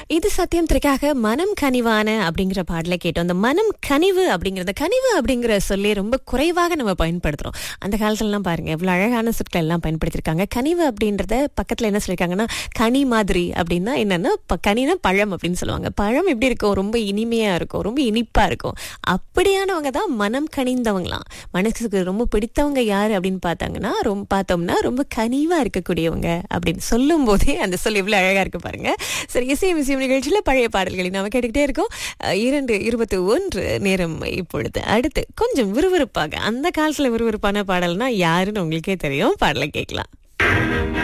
இது சத்தியம் திரைக்காக மனம் கனிவான அப்படிங்கிற பாடலை கேட்டோம் அந்த மனம் கனிவு அப்படிங்கறது கனிவு அப்படிங்கிற சொல்லி ரொம்ப குறைவாக நம்ம பயன்படுத்துறோம் அந்த காலத்துலலாம் பாருங்க எவ்வளவு அழகான சொற்கள் எல்லாம் பயன்படுத்திருக்காங்க கனிவு அப்படின்றத பக்கத்துல என்ன சொல்லியிருக்காங்கன்னா கனி மாதிரி அப்படின்னா என்னன்னா ப- கனினா பழம் அப்படின்னு சொல்லுவாங்க பழம் எப்படி இருக்கும் ரொம்ப இனிமையா இருக்கும் ரொம்ப இனிப்பா இருக்கும் அப்படியானவங்க தான் மனம் கனிந்தவங்களாம் மனசுக்கு ரொம்ப பிடித்தவங்க யாரு அப்படின்னு பார்த்தாங்கன்னா ரொம்ப பார்த்தோம்னா ரொம்ப கனிவா இருக்கக்கூடியவங்க அப்படின்னு சொல்லும் போதே அந்த சொல் எவ்வளவு அழகா இருக்கு பாருங்க சரி இசை மிசியம் நிகழ்ச்சியில பழைய பாடல்களை நாம கேட்டுக்கிட்டே இருக்கோம் அஹ், இரண்டு இருபத்தி ஒன்று நேரம் இப்பொழுது அடுத்து கொஞ்சம் விறுவிறுப்பாக அந்த காலத்துல விறுவிறுப்பான பாடல்னா யாருன்னு உங்களுக்கே தெரியும் பாடலை கேட்கலாம்